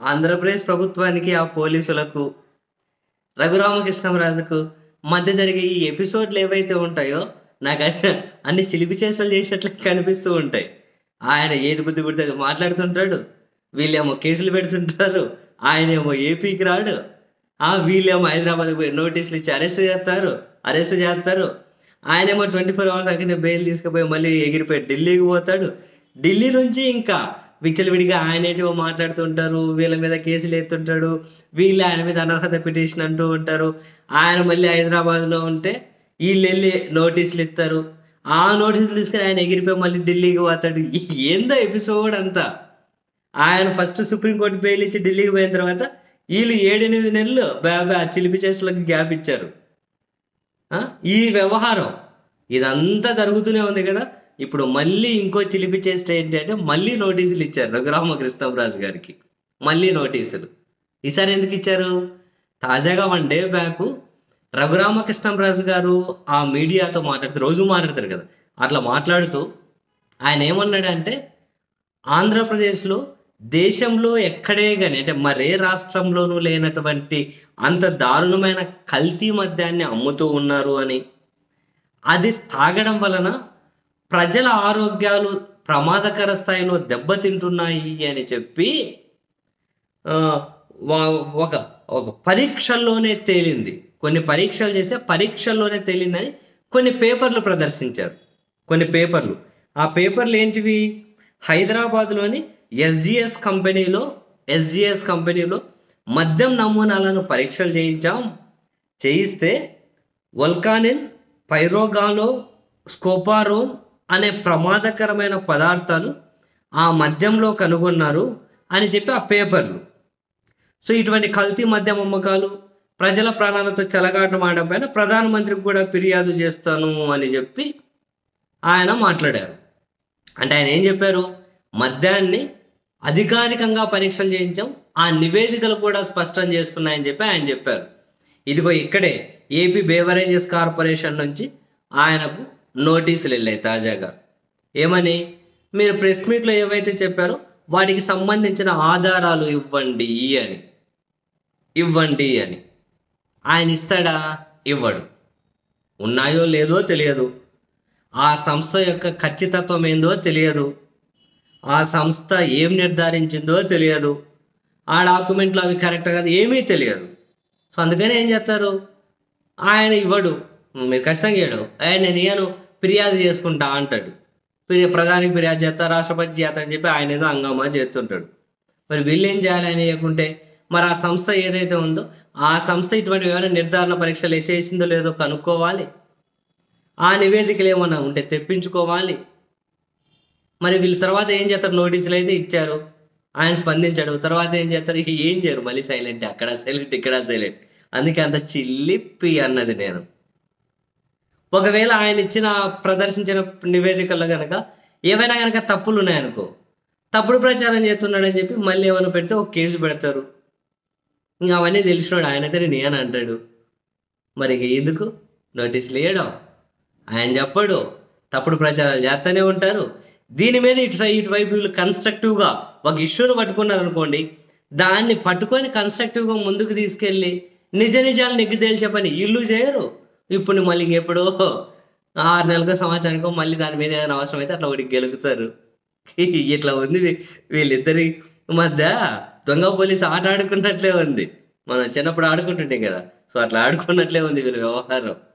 ఆంధ్రప్రదేశ్ ప్రభుత్వానికి ఆ పోలీసులకు రఘురామకృష్ణరాజుకు మధ్య జరిగే ఈ ఎపిసోడ్లు ఏవైతే ఉంటాయో నాకు అన్ని- అన్ని చిలిపి చేష్టలు చేసినట్లు కనిపిస్తూ ఉంటాయి ఆయన ఏది బుద్ధి పుడితే అది మాట్లాడుతుంటాడు వీళ్ళేమో కేసులు పెడుతుంటారు ఆయనేమో ఏపీకి రాడు ఆ వీళ్ళేమో హైదరాబాద్కి పోయి నోటీసులు ఇచ్చి అరెస్ట్ చేస్తారు అరెస్ట్ చేస్తారు ఆయనేమో ట్వంటీ ఫోర్ అవర్స్ అక్కడ బెయిల్ తీసుకుపోయి మళ్ళీ ఎగిరిపోయి ఢిల్లీకి పోతాడు ఢిల్లీ నుంచి ఇంకా విచ్చలవిడిగా ఆయన ఏంటివో మాట్లాడుతుంటారు వీళ్ళ మీద కేసులు ఎత్తుంటాడు వీళ్ళు ఆయన మీద అనర్హత పిటిషన్ అంటూ ఉంటారు ఆయన మళ్ళీ హైదరాబాద్లో ఉంటే వీళ్ళు వెళ్ళి నోటీసులు ఇస్తారు ఆ నోటీసులు తీసుకుని ఆయన ఎగిరిపోయి మళ్ళీ ఢిల్లీకి పోతాడు ఏందో ఎపిసోడ్ అంతా ఆయన ఫస్ట్ సుప్రీంకోర్టు బెయిల్ ఇచ్చి ఢిల్లీకి పోయిన తర్వాత వీళ్ళు ఏడెనిమిది నెలలు బాబా చిలిపి చేష్టలకు గ్యాప్ ఇచ్చారు ఆ? ఈ వ్యవహారం ఇదంతా జరుగుతూనే ఉంది కదా ఇప్పుడు మళ్ళీ ఇంకో చిలిపి చేస్ట్ ఏంటంటే మళ్ళీ నోటీసులు ఇచ్చారు రఘురామకృష్ణరాజు గారికి మళ్ళీ నోటీసులు ఈసారి ఎందుకు ఇచ్చారు తాజాగా వన్ డే బ్యాక్ రఘురామకృష్ణరాజు గారు ఆ మీడియాతో మాట్లాడుతూ రోజు మాట్లాడతారు కదా అట్లా మాట్లాడుతూ ఆయన ఏమన్నాడంటే ఆంధ్రప్రదేశ్లో దేశంలో ఎక్కడే కానీ అంటే మరే రాష్ట్రంలోనూ లేనటువంటి అంత దారుణమైన కల్తీ మద్యాన్ని అమ్ముతూ ఉన్నారు అని అది తాగడం వలన ప్రజల ఆరోగ్యాలు ప్రమాదకర స్థాయిలో దెబ్బతింటున్నాయి అని చెప్పి ఆ, వా- ఒక ఒక పరీక్షల్లోనే తేలింది కొన్ని పరీక్షలు చేస్తే పరీక్షల్లోనే తేలిందని కొన్ని పేపర్లు ప్రదర్శించారు కొన్ని పేపర్లు ఆ పేపర్లు ఏంటివి హైదరాబాద్లోని ఎస్జిఎస్ కంపెనీలో ఎస్జిఎస్ కంపెనీలో మద్యం నమూనాలను పరీక్షలు చేయించాం చేయిస్తే వల్కానిన్ పైరోగాలో స్కోపారోన్ అనే ప్రమాదకరమైన పదార్థాలు ఆ మద్యంలో కనుగొన్నారు అని చెప్పి ఆ పేపర్లు సో ఇటువంటి కల్తీ మద్యం అమ్మకాలు ప్రజల ప్రాణాలతో చెలగాటం ఆడడం పైన ప్రధానమంత్రికి కూడా ఫిర్యాదు చేస్తాను అని చెప్పి ఆయన మాట్లాడారు అంటే ఆయన ఏం చెప్పారు మద్యాన్ని అధికారికంగా పరీక్షలు చేయించాం ఆ నివేదికలు కూడా స్పష్టం చేస్తున్నాయని చెప్పి ఆయన చెప్పారు ఇదిగో ఇక్కడే ఏపీ బేవరేజెస్ కార్పొరేషన్ నుంచి ఆయనకు నోటీసులు వెళ్ళాయి తాజాగా ఏమని మీరు ప్రెస్ మీట్లో ఏవైతే చెప్పారో వాటికి సంబంధించిన ఆధారాలు ఇవ్వండి అని ఇవ్వండి అని ఆయన ఇస్తాడా ఇవ్వడు ఉన్నాయో లేదో తెలియదు ఆ సంస్థ యొక్క ఖచ్చితత్వం ఏందో తెలియదు ఆ సంస్థ ఏం నిర్ధారించిందో తెలియదు ఆ డాక్యుమెంట్లు అవి కరెక్ట్ కాదు ఏమీ తెలియదు సో అందుకని ఏం చేస్తారు ఆయన ఇవ్వడు మీరు ఖచ్చితంగా ఇవ్వడు ఆయన నేను ఇయ్యను ఫిర్యాదు చేసుకుంటా అంటాడు ఫిర్యా ప్రధానికి ఫిర్యాదు చేస్తా రాష్ట్రపతి చేస్తా అని చెప్పి ఆయన ఏదో హంగామా చేస్తుంటాడు మరి వీళ్ళు ఏం చేయాలి అని ఇవ్వకుంటే మరి ఆ సంస్థ ఏదైతే ఉందో ఆ సంస్థ ఇటువంటి ఏమైనా నిర్ధారణ పరీక్షలు చేసిందో లేదో కనుక్కోవాలి ఆ నివేదికలు ఏమన్నా ఉంటే తెప్పించుకోవాలి మరి వీళ్ళ తర్వాత ఏం చేస్తారు నోటీసులు అయితే ఇచ్చారు ఆయన స్పందించాడు తర్వాత ఏం చేస్తారు ఇక ఏం చేయరు మళ్ళీ సైలెంట్ అక్కడ సైలెంట్ ఇక్కడ సైలెంట్ అందుకే అంత చిల్లిప్పి అన్నది నేను ఒకవేళ ఆయన ఇచ్చిన ప్రదర్శించిన నివేదికల్లో కనుక ఏవైనా కనుక తప్పులు ఉన్నాయనుకో తప్పుడు ప్రచారం చేస్తున్నాడని చెప్పి మళ్ళీ ఏమైనా పెడితే ఒక కేసు పెడతారు ఇంకా అవన్నీ తెలిసినాడు ఆయనైతే నేను అని అంటాడు మరి ఇక ఎందుకు నోటీసులు వేయడం ఆయన చెప్పడు తప్పుడు ప్రచారాలు చేస్తూనే ఉంటారు దీని మీద ఇటు ఇటువైపు వీళ్ళు కన్స్ట్రక్టివ్గా ఒక ఇష్యూని పట్టుకున్నారు అనుకోండి దాన్ని పట్టుకొని కన్స్ట్రక్టివ్గా ముందుకు తీసుకెళ్ళి నిజ నిజాలు నెగ్గి తేల్చే పని వీళ్ళు చేయరు ఇప్పుడు మళ్ళీ ఇంకెప్పుడో ఆరు నెలలకు సంవత్సరానికో మళ్ళీ దాని మీద ఏదైనా అవసరం అయితే అట్లా ఒకటి గెలుగుతారు ఇట్లా ఉంది వీ- వీళ్ళిద్దరి మధ్య దొంగ పోలీసు ఆట ఆడుకున్నట్లే ఉంది మనం చిన్నప్పుడు ఆడుకుంటుంటాం కదా సో అట్లా ఆడుకున్నట్లే ఉంది వీళ్ళ వ్యవహారం